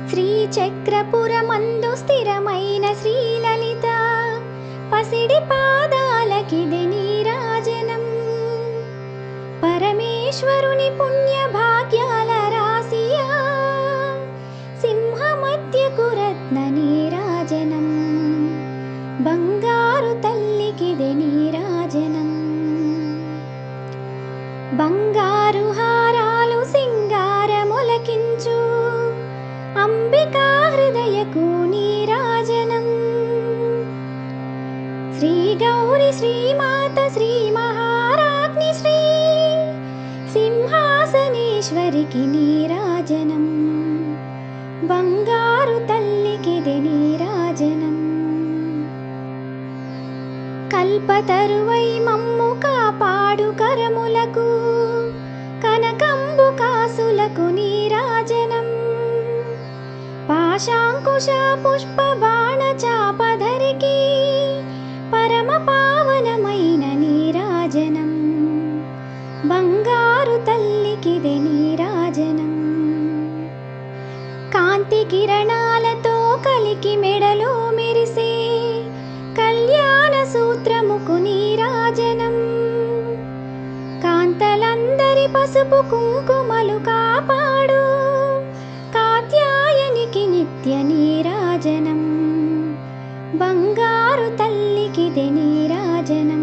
శ్రీచక్రపురమందు స్థిరమైన శ్రీలలిత పసిడి పాదాలకిది నీరాజనం పరమేశ్వరుని పుణ్య భాగ్యాల రాశియా సింహమధ్యకు రత్న నీరాజనం బంగారు తల్లికిది నీరాజనం బంగారు హారాలు సింగారములకించు అంబికా హృదయకు నీరాజనం శ్రీ గౌరి శ్రీమాత శ్రీ మహారాజ్ని శ్రీ సింహాసనేశ్వరికి నీరాజనం బంగారు తల్లికిది నీరాజనం కల్పతరువై మమ్ము కాపాడు కరములకు కనకంబు కాసులకు నీరాజనం పాశాంకుశ పుష్ప బాణ చాపధరికి పరమ పావనమైన నీరాజనం బంగారు తల్లికిది నీరాజనం కాంతి కిరణాలతో కలికి మెడలో మెరిసే కళ్యాణ సూత్రముకు నీరాజనం కాంతలందరి పసుపు కుంకుమలు కాపాడు కాత్యాయనికి నిత్య నీరాజనం బంగారు తల్లికిది నీరాజనం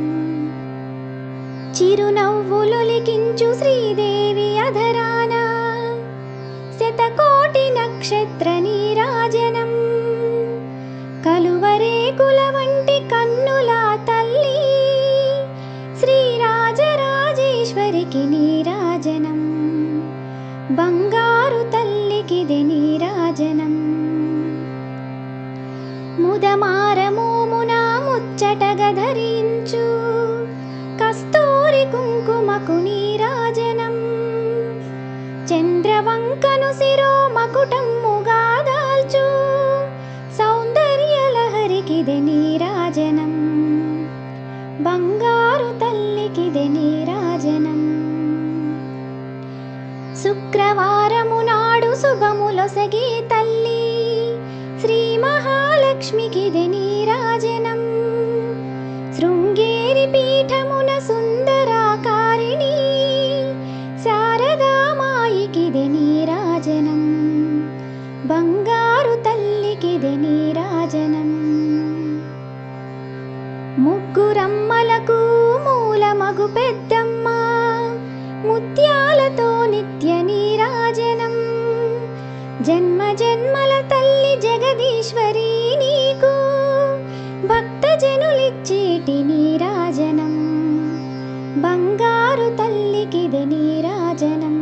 చిరునవ్వులొలికించు శ్రీదేవి అధరాన శతకోటి నక్షత్ర నీరాజనం కలువరేకుల వంటి కన్నుల తల్లి శ్రీరాజరాజేశ్వరికి నీరాజనం బంగారు తల్లికిది నీరాజనం ముదమారమోమున ముచ్చటగా ధరించు కస్తూరి కుంకుమకు నీరాజనం చంద్రవంకను శిరో మకుటమ్ముగా దాల్చు సౌందర్య లహరికిది నీరాజనం బంగారు తల్లికిది నీరాజనం శుక్రవారము నాడు శుభములొసగే తల్లి శ్రీ మహాలక్ష్మికిది నీరాజనం శృంగేరి పీఠమున సుందరాకారిణి శారదామాయికిది నీరాజనం బంగారు తల్లికిది నీరాజనం ముగ్గురమ్మలకు మూలమగు పెద్దమ్మ ముత్యాలతో నిత్య నీరాజనం జన్మ జన్మల తల్లి జగదీశ్వరి నీకు భక్త జనులిచ్చేటి నీరాజనం బంగారు తల్లికిది నీరాజనం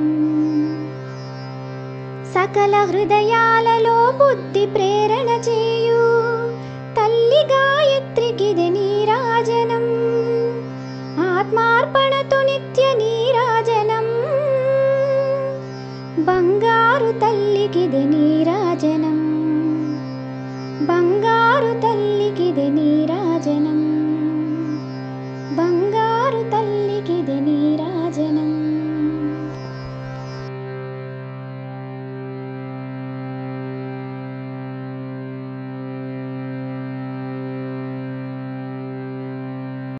సకల హృదయాలలో బుద్ధి ప్రేరణ చేయు తల్లి గాయత్రికిది నీరాజనం ఆత్మార్పణతో నిత్య నీరాజనం బంగారు తల్లికిది నీ